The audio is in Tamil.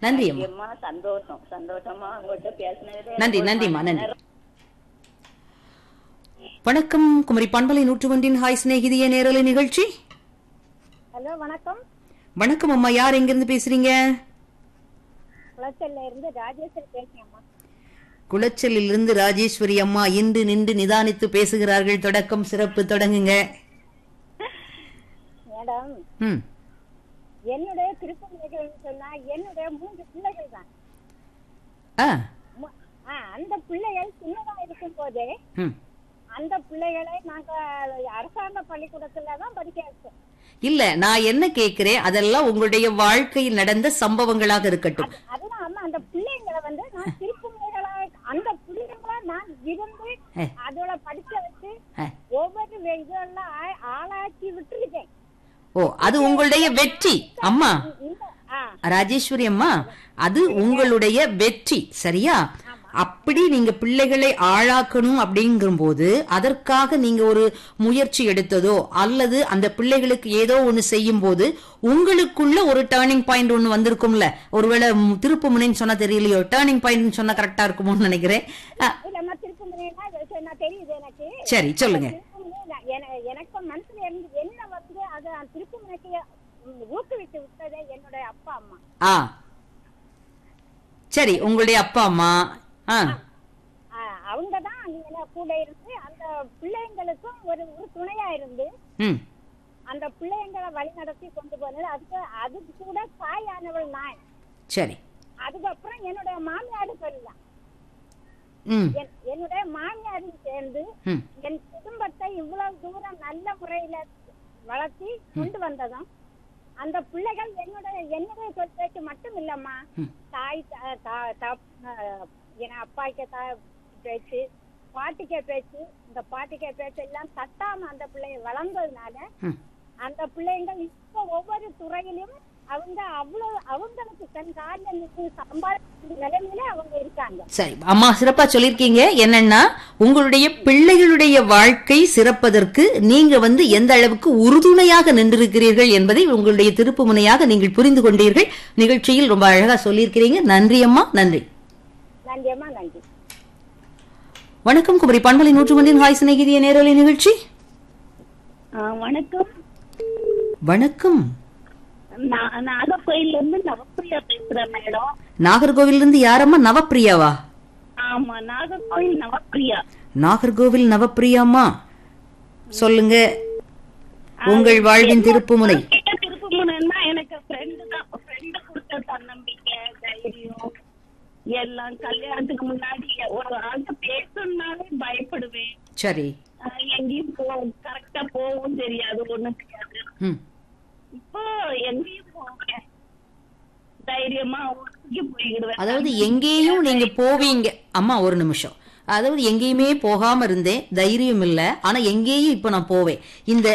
நன்றி அம்மா அம்மா சந்தோஷம் சந்தோஷமா உங்கள்கிட்ட பேசினது நன்றி நன்றிம்மா நன்றி வணக்கம் குமரி பண்பலை நூற்று ஒன்றின் ஹாய் சிநேகிதிய நேரலை நிகழ்ச்சி ஹலோ வணக்கம் வணக்கம் அம்மா யார் எங்கிருந்து பேசுறீங்க குளச்சல்ல இருந்து ராஜேஸ்வரி பேசுறேம்மா குளச்சலில் இருந்து ராஜேஸ்வரி அம்மா இன்று நின்று நிதானித்து பேசுகிறார்கள் தொடக்கம் சிறப்பு தொடங்குங்க மேடம் ம் என்னுடைய திருப்பணிகள் சொன்னா என்னுடைய மூன்று பிள்ளைகள் தான் ஆ மு- ஆ, அந்த பிள்ளைகள் சின்னதா இருக்கும் போதே ம் அந்த பிள்ளைகளை நாங்க அரசாங்க பள்ளிக்கூடத்துல தான் படிக்க வச்சோம் இல்ல நான் என்ன கேக்குறேன் அதெல்லாம் உங்களுடைய வாழ்க்கையில் நடந்த சம்பவங்களாக இருக்கட்டும் அதெல்லாம் அம்மா அந்த பிள்ளைங்களை வந்து நான் திருப்பணிகளா அந்த பிள்ளைங்களா நான் இருந்து ஏ. அதோட படிக்க வச்சு ஆ. ஒவ்வொரு வே- இதெல்லாம் ஆ- ஆளாக்கி விட்டுருக்கேன் ஓ அது உங்களுடைய வெற்றி அம்மா இந்த ஆ ராஜேஸ்வரி அம்மா அது உங்களுடைய வெற்றி சரியா அப்படி நீங்க பிள்ளைகளை ஆளாக்கணும் அப்படிங்கும்போது அதற்காக நீங்க ஒரு முயற்சி எடுத்ததோ அல்லது அந்த பிள்ளைகளுக்கு ஏதோ ஒண்ணு செய்யும் போது உங்களுக்குள்ள ஒரு டேர்னிங் பாயிண்ட் ஒண்ணு வந்திருக்கும்ல ஒருவேளை ம், திருப்பு முனைன்னு சொன்னா தெரியலையோ டேர்னிங் பாயிண்ட் சொன்னா கரெக்டா இருக்குமோன்னு நினைக்கிறேன் அ, இல்லம்மா திருப்பணினா நான் தெரியுது எனக்கு சரி சொல்லுங்க திருப்பமுனை நான் என- எனக்கு மனசுல இருந்து என்ன வந்து அது திருப்பமுனைக்கு ஊக்குவித்து விட்டதே என்னுடைய அப்பா அம்மா ஆ சரி உங்களுடைய அப்பா அம்மா ஆ அவங்க தான் கூட இருந்து அந்த பிள்ளைங்களுக்கும் ஒரு ஒரு துணையா இருந்து ம் அந்த பிள்ளைங்களை வழி நடத்தி கொண்டு போனது அதுக்கு அதுக்கு கூட தாயானவள் நான் சரி அதுக்கப்புறம் என்னுடைய மாமியார் சொல்லலாம் ம் என்- என்னுடைய மாமியாரும் சேர்ந்து ம் என் குடும்பத்தை இவ்வளவு தூரம் நல்ல முறையில வளர்த்தி கொண்டு வந்ததும் அந்த பிள்ளைகள் என்னுடைய என்னுடைய சொல் பேச்சு மட்டும் இல்லம்மா ம். தாய் த- த- தப்- அஹ், என் அப்பாய்க்க தா பேச்சு பாட்டிக்க பேச்சு இந்த பாட்டிக்க பேச்சு எல்லாம் தட்டாம அந்த பிள்ளைங்க வளர்ந்ததுனால ம் அந்த பிள்ளைங்கள் இப்ப ஒவ்வொரு துறையிலும் அவங்க அவ்வளவு அவங்களுக்கு தன் காலில் நின்று சம்பாதிக்கிற நிலைமையில அவங்க இருக்காங்க சரி அம்மா சிறப்பா சொல்லிருக்கீங்க என்னன்னா உங்களுடைய பிள்ளைகளுடைய வாழ்க்கை சிறப்பதற்கு நீங்க வந்து எந்த அளவுக்கு உறுதுணையாக நின்றிருக்கிறீர்கள் என்பதை உங்களுடைய திருப்பு முனையாக நீங்கள் புரிந்து கொண்டீர்கள் நிகழ்ச்சியில் ரொம்ப அழகா சொல்லியிருக்கிறீங்க நன்றி அம்மா நன்றி நன்றியம்மா நன்றி வணக்கம் குமரி பண்பலை நூற்று ஒன்றின் ஹாய் சிநேகிதிய நேரலை நிகழ்ச்சி வணக்கம் வணக்கம் நான் நாகர்கோயில்ல இருந்து நவப்பிரியா பேசுறேன் மேடம் நாகர்கோவிலிருந்து யாரம்மா நவப்பிரியாவா ஆமா நாகர்கோயில் நவப்பிரியா நாகர்கோவில் நவப்பிரியாம்மா சொல்லுங்க உங்கள் வாழ்வின் திருப்புமுனை கிட்ட திருப்பமுனைன்னா எனக்கு ஃப்ரெண்டு தான் ஃப்ரெண்டு கொடுத்த தன்னம்பிக்கை தைரியம் எல்லாம் கல்யாணத்துக்கு முன்னாடி ஒரு ஆள்கிட்ட பேசணும்னாலே பயப்படுவேன் சரி ஆஹ் எங்கேயும் போ கரெக்டா போகவும் தெரியாது ஒண்ணும் தெரியாது ம் இப்போ எங்கேயும் போவேன் தைரியமா ஊருக்கு போயிடுவேன் அதாவது எங்கேயும் நீங்க போவீங்க அம்மா ஒரு நிமிஷம் அதாவது எங்கேயுமே போகாம இருந்தேன் தைரியம் இல்ல ஆனா எங்கேயும் இப்ப நான் போவேன் இந்த